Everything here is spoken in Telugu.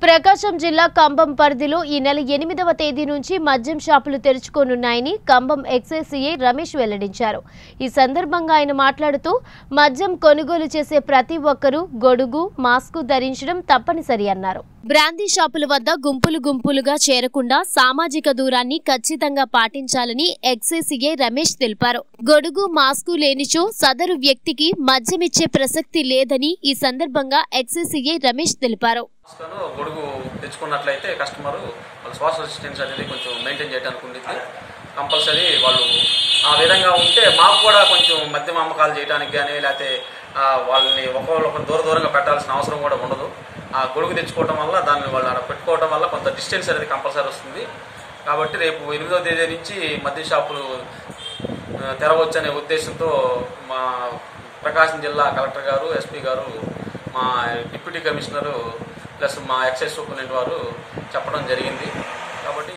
ప్రకాశం జిల్లా కంబం పరిధిలో ఈ నెల ఎనిమిదవ తేదీ నుంచి మద్యం షాపులు తెరుచుకోనున్నాయని కంబం ఎక్సైజ్ సిఐ రమేష్ వెల్లడించారు ఈ సందర్భంగా ఆయన మాట్లాడుతూ మద్యం కొనుగోలు చేసే ప్రతి ఒక్కరూ గొడుగు మాస్కు ధరించడం తప్పనిసరి అన్నారు బ్రాందీ షాపుల వద్ద గుంపులు గుంపులుగా చేరకుండా సామాజిక దూరాన్ని ఖచ్చితంగా పాటించాలని ఎక్సైజ్ సిఐ రమేష్ తెలిపారు గొడుగు మాస్కు లేనిచో సదరు వ్యక్తికి మద్యమిచ్చే ప్రసక్తి లేదని ఈ సందర్భంగా ఎక్సైజ్ సిఐ రమేష్ తెలిపారు మాస్క్ను గొడుగు తెచ్చుకున్నట్లయితే కస్టమర్ వాళ్ళ సోషల్ డిస్టెన్స్ అనేది కొంచెం మెయింటైన్ చేయడానికి ఉండిద్ది కంపల్సరీ వాళ్ళు ఆ విధంగా ఉంటే మాకు కూడా కొంచెం మద్యం అమ్మకాలు చేయడానికి కానీ లేకపోతే ఆ, వాళ్ళని ఒకరు దూర దూరంగా పెట్టాల్సిన అవసరం కూడా ఉండదు ఆ గొడుగు తెచ్చుకోవడం వల్ల దాన్ని వాళ్ళు ఆడ పెట్టుకోవడం వల్ల కొంత డిస్టెన్స్ అనేది కంపల్సరీ వస్తుంది కాబట్టి రేపు ఎనిమిదో తేదీ నుంచి మద్య షాపులు ఆ, తెరవచ్చు అనే ఉద్దేశంతో మా ప్రకాశం జిల్లా కలెక్టర్ గారు ఎస్పీ గారు మా డిప్యూటీ కమిషనరు ప్లస్ మా ఎక్సైజ్ సూపరింటెండెంట్ వారు చెప్పడం జరిగింది కాబట్టి